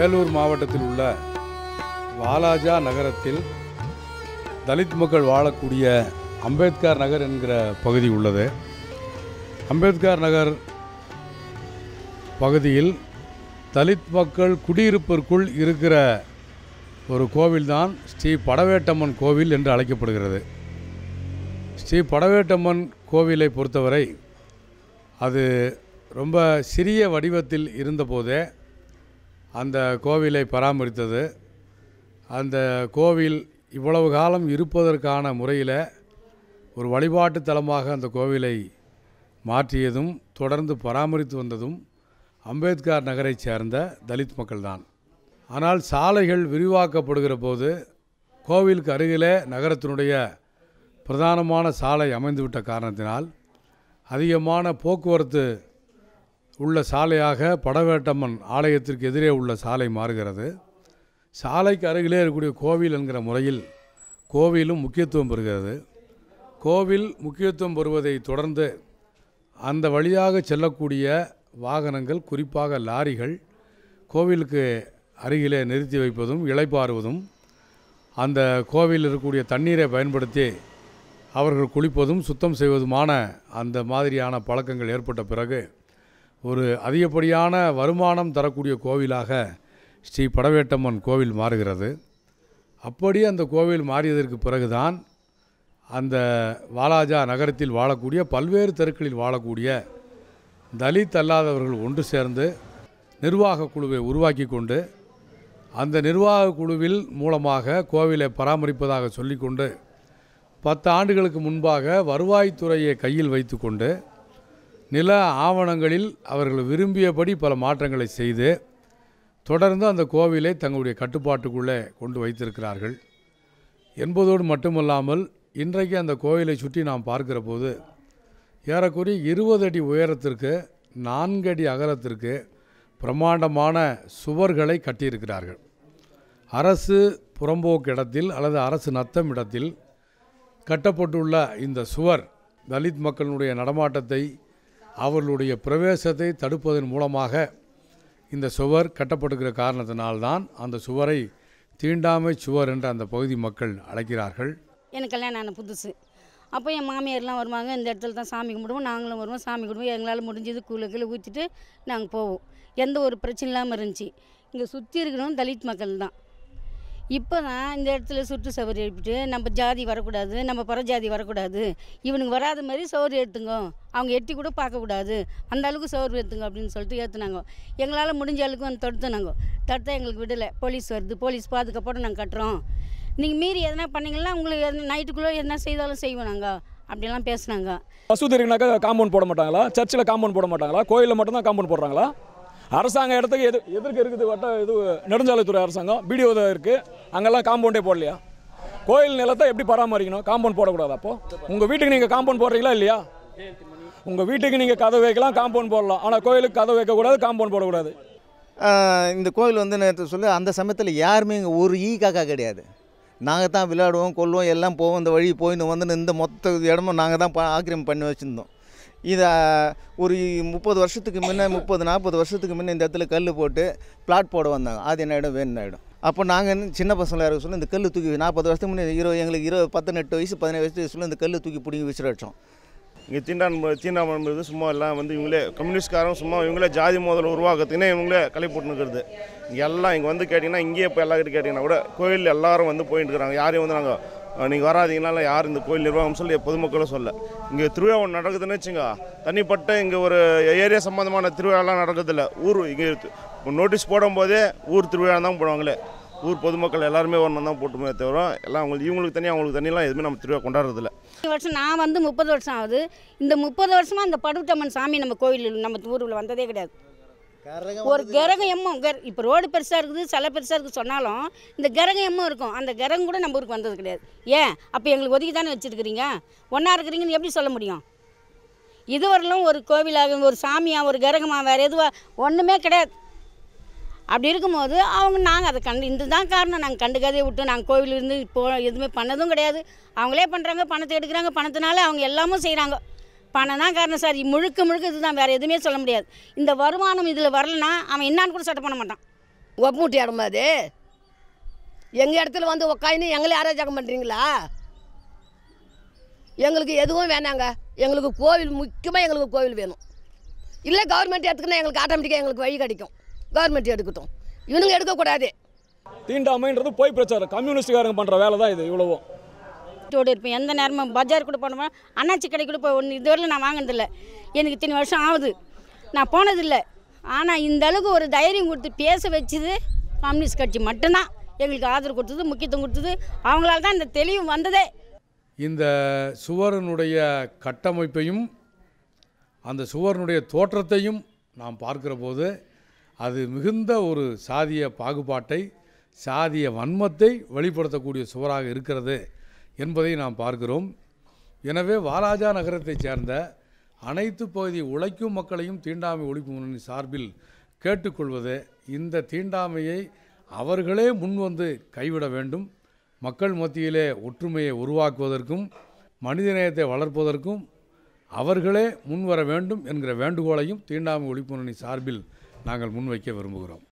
வேலூர் மாவட்டத்தில் உள்ள வாலாஜா நகரத்தில் தலித் மக்கள் வாழக்கூடிய அம்பேத்கர் நகர் என்கிற பகுதி உள்ளது அம்பேத்கர் நகர் பகுதியில் தலித் மக்கள் குடியிருப்பிற்குள் இருக்கிற ஒரு கோவில்தான் ஸ்ரீ படவேட்டம்மன் கோவில் என்று அழைக்கப்படுகிறது ஸ்ரீ படவேட்டம்மன் கோவிலை பொறுத்தவரை அது ரொம்ப சிறிய வடிவத்தில் இருந்தபோதே அந்த கோவிலை பராமரித்தது அந்த கோவில் இவ்வளவு காலம் இருப்பதற்கான முறையில் ஒரு வழிபாட்டு தலமாக அந்த கோவிலை மாற்றியதும் தொடர்ந்து பராமரித்து வந்ததும் அம்பேத்கர் நகரைச் சேர்ந்த தலித் மக்கள்தான் ஆனால் சாலைகள் விரிவாக்கப்படுகிற போது கோவிலுக்கு அருகிலே நகரத்தினுடைய பிரதானமான சாலை அமைந்துவிட்ட காரணத்தினால் அதிகமான போக்குவரத்து உள்ள சாலையாக படவேட்டம்மன் ஆலயத்திற்கு எதிரே உள்ள சாலை மாறுகிறது சாலைக்கு அருகிலே இருக்கக்கூடிய கோவில் என்கிற முறையில் கோவிலும் முக்கியத்துவம் பெறுகிறது கோவில் முக்கியத்துவம் பெறுவதை தொடர்ந்து அந்த வழியாக செல்லக்கூடிய வாகனங்கள் குறிப்பாக லாரிகள் கோவிலுக்கு அருகிலே நிறுத்தி வைப்பதும் இளைப்பாறுவதும் அந்த கோவில் இருக்கக்கூடிய தண்ணீரை பயன்படுத்தி அவர்கள் குளிப்பதும் சுத்தம் செய்வதுமான அந்த மாதிரியான பழக்கங்கள் ஏற்பட்ட பிறகு ஒரு அதிகப்படியான வருமானம் தரக்கூடிய கோவிலாக ஸ்ரீ படவேட்டம்மன் கோவில் மாறுகிறது அப்படி அந்த கோவில் மாறியதற்கு பிறகுதான் அந்த வாலாஜா நகரத்தில் வாழக்கூடிய பல்வேறு தெருக்களில் வாழக்கூடிய தலித் அல்லாதவர்கள் ஒன்று சேர்ந்து நிர்வாக குழுவை உருவாக்கி கொண்டு அந்த நிர்வாக குழுவில் மூலமாக கோவிலை பராமரிப்பதாக சொல்லிக்கொண்டு பத்து ஆண்டுகளுக்கு முன்பாக வருவாய்த்துறையை கையில் வைத்துக்கொண்டு நில ஆவணங்களில் அவர்கள் விரும்பியபடி பல மாற்றங்களை செய்து தொடர்ந்து அந்த கோவிலை தங்களுடைய கட்டுப்பாட்டுக்குள்ளே கொண்டு வைத்திருக்கிறார்கள் என்பதோடு மட்டுமல்லாமல் இன்றைக்கு அந்த கோவிலை சுற்றி நாம் பார்க்கிற போது ஏறக்குறைய இருபது அடி உயரத்திற்கு நான்கு அடி அகலத்திற்கு பிரம்மாண்டமான சுவர்களை கட்டியிருக்கிறார்கள் அரசு புறம்போக்கு இடத்தில் அல்லது அரசு நத்தம் இடத்தில் கட்டப்பட்டுள்ள இந்த சுவர் தலித் மக்களுடைய நடமாட்டத்தை அவர்களுடைய பிரவேசத்தை தடுப்பதன் மூலமாக இந்த சுவர் கட்டப்படுகிற காரணத்தினால்தான் அந்த சுவரை தீண்டாமை சுவர் என்று அந்த பகுதி மக்கள் அழைக்கிறார்கள் எனக்கு கல்யாணம் ஆன புதுசு அப்போ என் மாமியார்லாம் வருவாங்க இந்த இடத்துல தான் சாமி கும்பிடுவோம் நாங்களும் வருவோம் சாமி கும்பிடுவோம் எங்களால் முடிஞ்சது கூழ கீழே ஊற்றிட்டு நாங்கள் போவோம் எந்த ஒரு பிரச்சனை இல்லாமல் இருந்துச்சு இங்கே சுற்றி இருக்கிறவங்க தலித் மக்கள் தான் இப்போ தான் இந்த இடத்துல சுற்று சவறு எழுப்பிட்டு நம்ம ஜாதி வரக்கூடாது நம்ம பரஜாதி வரக்கூடாது இவனுக்கு வராத மாதிரி சோறு எடுத்துங்க அவங்க எட்டி கூட பார்க்கக்கூடாது அந்த அளவுக்கு சோறு எடுத்துங்க அப்படின்னு சொல்லிட்டு ஏற்றுனாங்க எங்களால் முடிஞ்ச அளவுக்கு வந்து தடுத்துனாங்க தடுத்தா எங்களுக்கு விடலை போலீஸ் வருது போலீஸ் பாதுகாப்போடு நாங்கள் கட்டுறோம் நீங்கள் மீறி எதனா பண்ணீங்கன்னா உங்களுக்கு எதனா நைட்டுக்குள்ளே எதனா செய்தாலும் செய்வோம் நாங்கள் அப்படிலாம் பேசுனாங்க மசூதி இருக்குனாக்கா காம்பவுண்ட் போட மாட்டாங்களா சர்ச்சில் காம்பவுண்ட் போட மாட்டாங்களா கோயிலில் மட்டும்தான் காம்பவுண்ட் போடுறாங்களா அரசாங்க இடத்துக்கு எது எதிர்க்கு இருக்குது வட்ட இது நெடுஞ்சாலைத்துறை அரசாங்கம் பிடிஓ தான் இருக்குது அங்கெல்லாம் காம்பவுண்டே போடலையா கோயில் நிலத்தை எப்படி பராமரிக்கணும் காம்பவுண்ட் போடக்கூடாது அப்போ உங்கள் வீட்டுக்கு நீங்கள் காம்பவுண்ட் போடுறீங்களா இல்லையா உங்கள் வீட்டுக்கு நீங்கள் கதவு வைக்கலாம் காம்பவுண்ட் போடலாம் ஆனால் கோயிலுக்கு கதவு வைக்கக்கூடாது காம்பவுண்ட் போடக்கூடாது ஆஹ் இந்த கோயில் வந்து நேற்று சொல்லி அந்த சமயத்தில் யாருமே இங்கே ஒரு ஈ காக்கா கிடையாது நாங்கள் தான் விளையாடுவோம் கொள்வோம் எல்லாம் போவோம் இந்த வழி போயின்னு வந்து இந்த மொத்த இடமும் நாங்கள் தான் பா- ஆக்கிரமிப்பு பண்ணி வச்சுருந்தோம் இதை ஒரு முப்பது வருஷத்துக்கு முன்னே முப்பது நாற்பது வருஷத்துக்கு முன்னே இந்த இடத்துல கல் போட்டு பிளாட் போட வந்தாங்க அது என்ன இடம் வேணும் இடம் அப்போ நாங்கள் சின்ன பசங்களாக இருக்க சொல்ல இந்த கல் தூக்கி நாற்பது வருஷத்துக்கு முன்னே இருபது எங்களுக்கு இருபது பதினெட்டு வயசு பதினேழு வயசு சொல்ல இந்த கல் தூக்கி பிடிங்கி விசிற வச்சோம் இங்கே தீண்டான் தீண்டாமன்றது சும்மா எல்லாம் வந்து இவங்களே கம்யூனிஸ்ட்காரங்க சும்மா இவங்களே ஜாதி மோதல் உருவாக்கத்துக்குன்னே இவங்களே களை போட்டுனுக்கிறது இங்கே எல்லாம் இங்கே வந்து கேட்டிங்கன்னா இங்கேயே இப்போ எல்லா கிட்ட கேட்டிங்கன்னா கூட கோயில் எல்லாரும் வந்து போயிட்டு இருக்கிறாங்க யாரையும் வந்து நாங்கள் நீங்கள் வராதீங்கனால யார் இந்த கோயில் நிர்வாகம் சொல்லி பொதுமக்களும் சொல்ல இங்கே திருவிழா ஒன்று நடக்குதுன்னு வச்சுங்க தனிப்பட்ட இங்கே ஒரு ஏரியா சம்மந்தமான திருவிழாலாம் நடக்கிறதில்ல ஊர் இங்கே நோட்டீஸ் போடும்போதே ஊர் திருவிழா தான் போடுவாங்களே ஊர் பொதுமக்கள் எல்லாருமே வரணும் தான் போட்டுமே தவிர எல்லாம் அவங்களுக்கு இவங்களுக்கு தனி அவங்களுக்கு தனியெல்லாம் எதுவுமே நம்ம திருவிழா கொண்டாடுறதில்ல இந்த வருஷம் நான் வந்து முப்பது வருஷம் ஆகுது இந்த முப்பது வருஷமாக அந்த படுட்டம்மன் சாமி நம்ம கோயில் நம்ம ஊரில் வந்ததே கிடையாது ஒரு கிரகம் எம்மம் கர் இப்போ ரோடு பெருசாக இருக்குது சில பெருசாக இருக்குது சொன்னாலும் இந்த கிரகம் எம்மம் இருக்கும் அந்த கிரகம் கூட நம்ம ஊருக்கு வந்தது கிடையாது ஏன் அப்போ எங்களுக்கு ஒதுக்கி தானே வச்சுருக்கிறீங்க ஒன்றா இருக்கிறீங்கன்னு எப்படி சொல்ல முடியும் இதுவரையிலும் ஒரு கோவிலாக ஒரு சாமியாக ஒரு கிரகமா வேறு எதுவா ஒன்றுமே கிடையாது அப்படி இருக்கும்போது அவங்க நாங்கள் அதை கண்டு இந்த தான் காரணம் நாங்கள் கண்டுக்காதே விட்டு நாங்கள் கோவில் இருந்து இப்போ எதுவுமே பண்ணதும் கிடையாது அவங்களே பண்ணுறாங்க பணத்தை எடுக்கிறாங்க பணத்தினால அவங்க எல்லாமும் செய்கிறாங்க பணம் தான் காரணம் சார் முழுக்க முழுக்க இதுதான் வேறு எதுவுமே சொல்ல முடியாது இந்த வருமானம் இதில் வரலனா அவன் என்னான்னு கூட சட்டை பண்ண மாட்டான் ஒப்பமுட்டி இடமா அது எங்கள் இடத்துல வந்து உக்காயின்னு எங்களை அராஜகம் பண்ணுறீங்களா எங்களுக்கு எதுவும் வேணாங்க எங்களுக்கு கோவில் முக்கியமாக எங்களுக்கு கோவில் வேணும் இல்லை கவர்மெண்ட் எடுத்துக்கினா எங்களுக்கு ஆட்டோமேட்டிக்காக எங்களுக்கு வழி கிடைக்கும் கவர்மெண்ட் எடுக்கட்டும் இவனுங்க எடுக்கக்கூடாது தீண்டாமைன்றது போய் பிரச்சாரம் கம்யூனிஸ்டுக்காரங்க பண்ணுற வேலை தான் இது இவ்வளவும் வீட்டோடு இருப்பேன் எந்த நேரமும் பஜார் கூட போனோமா அண்ணாச்சி கடை கூட போய் ஒன்று இதுவரையிலும் நான் வாங்கினதில்ல எனக்கு இத்தனை வருஷம் ஆகுது நான் போனதில்லை ஆனால் இந்த அளவுக்கு ஒரு தைரியம் கொடுத்து பேச வச்சது கம்யூனிஸ்ட் கட்சி மட்டும்தான் எங்களுக்கு ஆதரவு கொடுத்தது முக்கியத்துவம் கொடுத்தது அவங்களால தான் இந்த தெளிவு வந்ததே இந்த சுவரனுடைய கட்டமைப்பையும் அந்த சுவரனுடைய தோற்றத்தையும் நாம் பார்க்கிற போது அது மிகுந்த ஒரு சாதிய பாகுபாட்டை சாதிய வன்மத்தை வெளிப்படுத்தக்கூடிய சுவராக இருக்கிறது என்பதை நாம் பார்க்கிறோம் எனவே வாலாஜா நகரத்தைச் சேர்ந்த அனைத்து பகுதி உழைக்கும் மக்களையும் தீண்டாமை ஒழிப்பு முன்னணி சார்பில் கேட்டுக்கொள்வது இந்த தீண்டாமையை அவர்களே முன்வந்து கைவிட வேண்டும் மக்கள் மத்தியிலே ஒற்றுமையை உருவாக்குவதற்கும் மனிதநேயத்தை வளர்ப்பதற்கும் அவர்களே முன்வர வேண்டும் என்கிற வேண்டுகோளையும் தீண்டாமை ஒழிப்பு முன்னணி சார்பில் நாங்கள் முன்வைக்க விரும்புகிறோம்